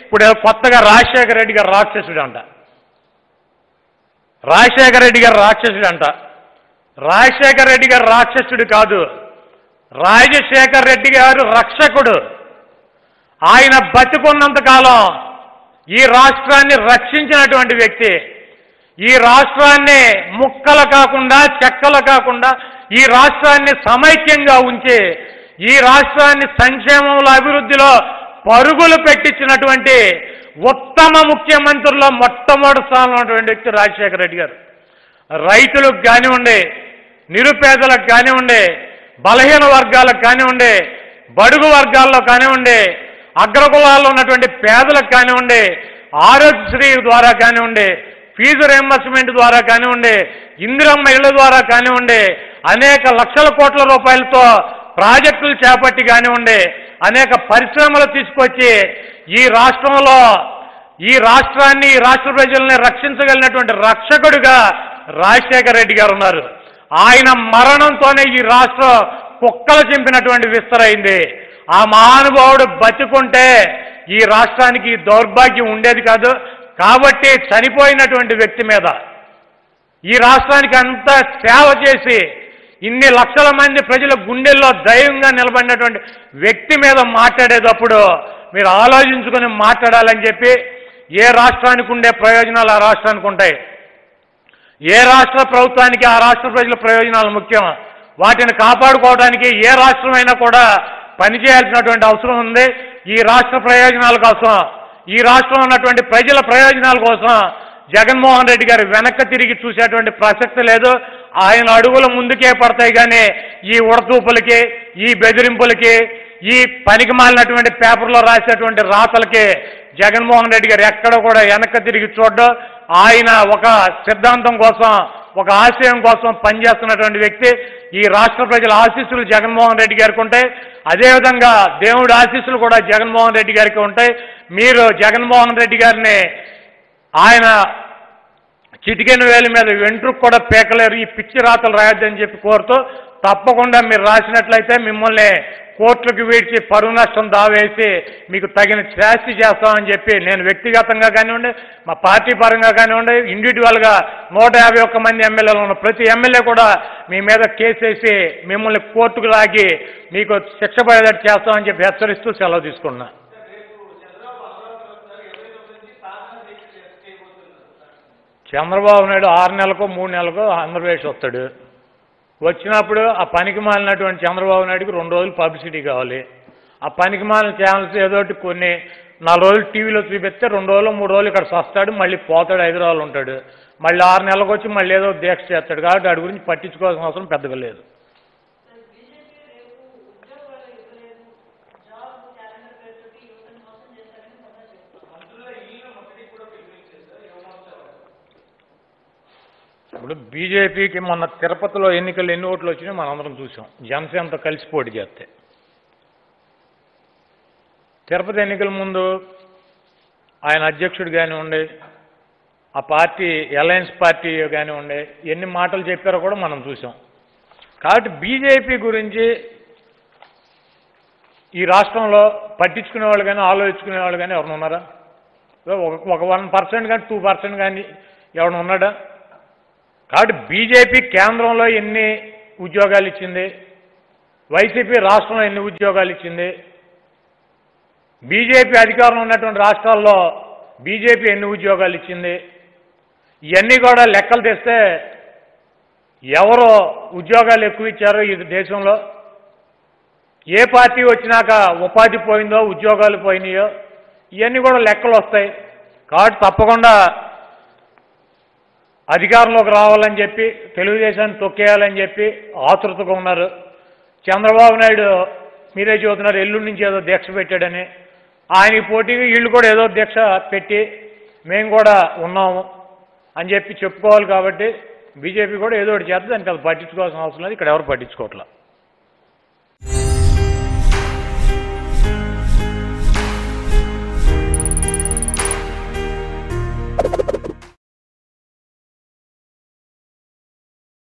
ఇప్పుడు కొత్తగా రాజశేఖర రెడ్డి గారు రాక్షసుడు అంట రాజశేఖర రెడ్డి గారు రాక్షసుడు అంట రాజశేఖర రెడ్డి గారు రాక్షసుడు కాదు రాజశేఖర రెడ్డి గారు రక్షకుడు ఆయన బతికున్నంత కాలం ఈ రాష్ట్రాన్ని రక్షించినటువంటి వ్యక్తి ఈ రాష్ట్రాన్ని ముక్కలు కాకుండా చెక్కలు కాకుండా ఈ రాష్ట్రాన్ని సమైక్యంగా ఉంచి ఈ రాష్ట్రాన్ని సంక్షేమంలో అభివృద్ధిలో పరుగులు పెట్టించినటువంటి ఉత్తమ ముఖ్యమంత్రుల్లో మొట్టమొదటి స్థానంలో ఉన్నటువంటి వ్యక్తి రాజశేఖర రెడ్డి గారు రైతులకు కానివ్వండి నిరుపేదలకు కానివ్వండి బలహీన వర్గాలకు కానివ్వండి బడుగు వర్గాల్లో కానివ్వండి అగ్రకులాల్లో ఉన్నటువంటి పేదలకు కానివ్వండి ఆరోగ్యశ్రీ ద్వారా కానివ్వండి ఫీజు రియంబర్స్మెంట్ ద్వారా కానివ్వండి ఇందిరమ్మ ఇళ్ల ద్వారా కానివ్వండి అనేక లక్షల కోట్ల రూపాయలతో ప్రాజెక్టులు చేపట్టి కానివ్వండి అనేక పరిశ్రమలు తీసుకొచ్చి ఈ రాష్ట్రంలో ఈ రాష్ట్రాన్ని ఈ రాష్ట్ర ప్రజల్ని రక్షించగలిగినటువంటి రక్షకుడిగా రాజశేఖర రెడ్డి గారు ఉన్నారు ఆయన మరణంతోనే ఈ రాష్ట్రం కుక్కలు చింపినటువంటి విస్తరైంది ఆ మహానుభావుడు బతికుంటే ఈ రాష్ట్రానికి ఈ దౌర్భాగ్యం ఉండేది కాదు కాబట్టి చనిపోయినటువంటి వ్యక్తి మీద ఈ రాష్ట్రానికి అంత సేవ చేసి ఇన్ని లక్షల మంది ప్రజల గుండెల్లో ధైర్యంగా నిలబడినటువంటి వ్యక్తి మీద మాట్లాడేటప్పుడు మీరు ఆలోచించుకొని మాట్లాడాలని చెప్పి ఏ రాష్ట్రానికి ఉండే ప్రయోజనాలు ఆ రాష్ట్రానికి ఉంటాయి ఏ రాష్ట్ర ప్రభుత్వానికి ఆ రాష్ట్ర ప్రజల ప్రయోజనాలు ముఖ్యం వాటిని కాపాడుకోవడానికి ఏ రాష్ట్రమైనా కూడా పనిచేయాల్సినటువంటి అవసరం ఉంది ఈ రాష్ట్ర ప్రయోజనాల కోసం ఈ రాష్ట్రంలో ఉన్నటువంటి ప్రజల ప్రయోజనాల కోసం జగన్మోహన్ రెడ్డి గారు వెనక్కి తిరిగి చూసేటువంటి ప్రసక్తి లేదు ఆయన అడుగులు ముందుకే పడతాయి కానీ ఈ ఉడతూపులకి ఈ బెదిరింపులకి ఈ పనికి మాలినటువంటి పేపర్లో రాసేటువంటి రాతలకి జగన్మోహన్ రెడ్డి గారు ఎక్కడ కూడా వెనక్కి తిరిగి చూడడం ఆయన ఒక సిద్ధాంతం కోసం ఒక ఆశయం కోసం పనిచేస్తున్నటువంటి వ్యక్తి ఈ రాష్ట్ర ప్రజల ఆశీస్సులు జగన్మోహన్ రెడ్డి గారికి ఉంటాయి అదేవిధంగా దేవుడి ఆశీస్సులు కూడా జగన్మోహన్ రెడ్డి గారికి ఉంటాయి మీరు జగన్మోహన్ రెడ్డి గారిని ఆయన చిటికెన వేలి మీద వెంట్రుకు కూడా పీకలేరు ఈ పిచ్చి రాతలు రాయొద్దని చెప్పి కోరుతూ తప్పకుండా మీరు రాసినట్లయితే మిమ్మల్ని కోర్టులకు వీడ్చి పరువు నష్టం దావేసి మీకు తగిన శాస్తి చేస్తామని చెప్పి నేను వ్యక్తిగతంగా కానివ్వండి మా పార్టీ పరంగా కానివ్వండి ఇండివిజువల్గా నూట యాభై ఒక్క మంది ఎమ్మెల్యేలు ఉన్న ప్రతి ఎమ్మెల్యే కూడా మీ మీద కేసేసి మిమ్మల్ని కోర్టుకు లాగి మీకు శిక్ష పడేటట్టు చేస్తామని చెప్పి హెచ్చరిస్తూ సెలవు తీసుకున్నా చంద్రబాబు నాయుడు ఆరు నెలలకు మూడు నెలలకు ఆంధ్రప్రదేశ్ వస్తాడు వచ్చినప్పుడు ఆ పనికి మాలినటువంటి చంద్రబాబు నాయుడుకి రెండు రోజులు పబ్లిసిటీ కావాలి ఆ పనికి మాలిన ఛానల్స్ ఏదో ఒకటి కొన్ని నాలుగు రోజులు టీవీలో చూపిస్తే రెండు రోజులు మూడు రోజులు ఇక్కడ వస్తాడు మళ్ళీ పోతాడు హైదరాబాద్ ఉంటాడు మళ్ళీ ఆరు నెలలకు వచ్చి మళ్ళీ ఏదో దీక్ష చేస్తాడు కాబట్టి వాడి గురించి పట్టించుకోవాల్సిన అవసరం పెద్దగా లేదు బీజేపీ రేపు ఉద్యోగాలు ఇవ్వలేదు జాబ్ క్యాలెండర్ పేరుతోటి యువతను మోసం చేశారని సభ చేస్తారు ఇప్పుడు బీజేపీకి మొన్న తిరుపతిలో ఎన్నికలు ఎన్ని ఓట్లు వచ్చినాయో మనందరం చూసాం జనసేనతో కలిసి పోటీ చేస్తే తిరుపతి ఎన్నికల ముందు ఆయన అధ్యక్షుడు కానివ్వండి ఆ పార్టీ అలయన్స్ పార్టీ కానివ్వండి ఎన్ని మాటలు చెప్పారో కూడా మనం చూసాం కాబట్టి బీజేపీ గురించి ఈ రాష్ట్రంలో పట్టించుకునే వాళ్ళు కానీ ఆలోచించుకునే వాళ్ళు కానీ ఎవరైనా ఉన్నారా ఒక ఒక వన్ పర్సెంట్ కానీ టూ పర్సెంట్ కానీ ఎవరైనా ఉన్నాడా కాబట్టి బీజేపీ కేంద్రంలో ఎన్ని ఉద్యోగాలు ఇచ్చింది వైసీపీ రాష్ట్రంలో ఎన్ని ఉద్యోగాలు ఇచ్చింది బీజేపీ అధికారంలో ఉన్నటువంటి రాష్ట్రాల్లో బీజేపీ ఎన్ని ఉద్యోగాలు ఇచ్చింది ఇవన్నీ కూడా లెక్కలు తెస్తే ఎవరు ఉద్యోగాలు ఎక్కువ ఇచ్చారో ఈ దేశంలో ఏ పార్టీ వచ్చినాక ఉపాధి పోయిందో ఉద్యోగాలు పోయినాయో ఇవన్నీ కూడా లెక్కలు వస్తాయి కాబట్టి తప్పకుండా అధికారంలోకి రావాలని చెప్పి తెలుగుదేశాన్ని తొక్కేయాలని చెప్పి ఆతృతగా ఉన్నారు చంద్రబాబు నాయుడు మీరే చూస్తున్నారు ఎల్లుండి నుంచి ఏదో దీక్ష పెట్టాడని ఆయనకి పోటీగా వీళ్ళు కూడా ఏదో దీక్ష పెట్టి మేము కూడా ఉన్నాము అని చెప్పి చెప్పుకోవాలి కాబట్టి బీజేపీ కూడా ఏదో ఒకటి చేస్తే దానికి అది పట్టించుకోవాల్సిన అవసరం లేదు ఇక్కడ ఎవరు పట్టించుకోవట్లేదు